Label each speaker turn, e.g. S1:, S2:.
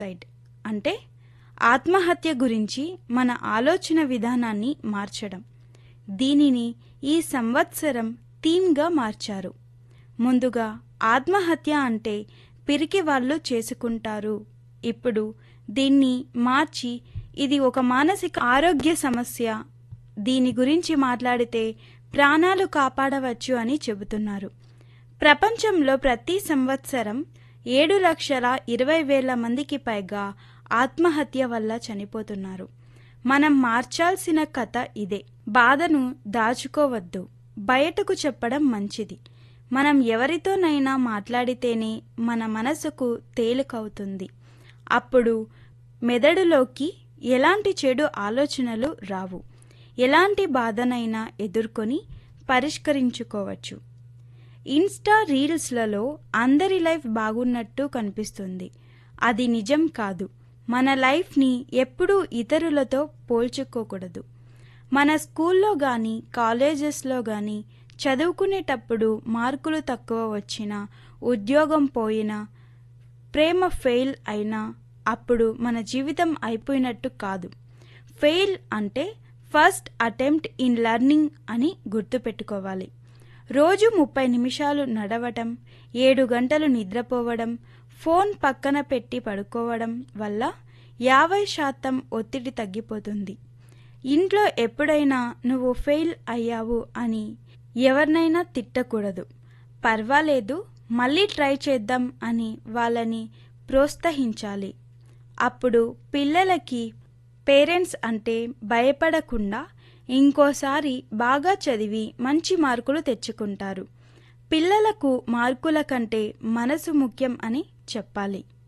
S1: side అంటే ఆత్మహత్య గురించి మన ఆలోచన విధానాన్ని మార్చడం దీనిని ఈ సంవత్సరం థీమ్గా మార్చారు ముందుగా ఆత్మహత్య అంటే పిరికి వాళ్ళు చేసుకుంటారు ఇప్పుడు దీన్ని మార్చి ఇది ఒక మానసిక ఆరోగ్య సమస్య దీని గురించి మాట్లాడితే ప్రాణాలు కాపాడవచ్చు అని చెబుతున్నారు ప్రపంచంలో ప్రతి సంవత్సరం ఏడు లక్షల ఇరవై వేల మందికి పైగా ఆత్మహత్య వల్ల చనిపోతున్నారు మనం మార్చాల్సిన కథ ఇదే బాధను దాచుకోవద్దు బయటకు చెప్పడం మంచిది మనం ఎవరితోనైనా మాట్లాడితేనే మన మనసుకు తేలికవుతుంది అప్పుడు మెదడులోకి ఎలాంటి చెడు ఆలోచనలు రావు ఎలాంటి బాధనైనా ఎదుర్కొని పరిష్కరించుకోవచ్చు ఇన్స్టా రీల్స్లలో అందరి లైఫ్ బాగున్నట్టు కనిపిస్తుంది అది నిజం కాదు మన లైఫ్ని ఎప్పుడూ ఇతరులతో పోల్చుకోకూడదు మన స్కూల్లో కానీ కాలేజెస్లో కానీ చదువుకునేటప్పుడు మార్కులు తక్కువ వచ్చినా ఉద్యోగం పోయినా ప్రేమ ఫెయిల్ అయినా అప్పుడు మన జీవితం అయిపోయినట్టు కాదు ఫెయిల్ అంటే ఫస్ట్ అటెంప్ట్ ఇన్ లర్నింగ్ అని గుర్తుపెట్టుకోవాలి రోజు ముప్పై నిమిషాలు నడవటం ఏడు గంటలు నిద్రపోవడం ఫోన్ పక్కన పెట్టి పడుకోవడం వల్ల యాభై శాతం ఒత్తిడి తగ్గిపోతుంది ఇంట్లో ఎప్పుడైనా నువ్వు ఫెయిల్ అయ్యావు అని ఎవరినైనా తిట్టకూడదు పర్వాలేదు మళ్ళీ ట్రై చేద్దాం అని వాళ్ళని ప్రోత్సహించాలి అప్పుడు పిల్లలకి పేరెంట్స్ అంటే భయపడకుండా ఇంకోసారి బాగా చదివి మంచి మార్కులు తెచ్చుకుంటారు పిల్లలకు మార్కుల కంటే మనసు ముఖ్యం అని చెప్పాలి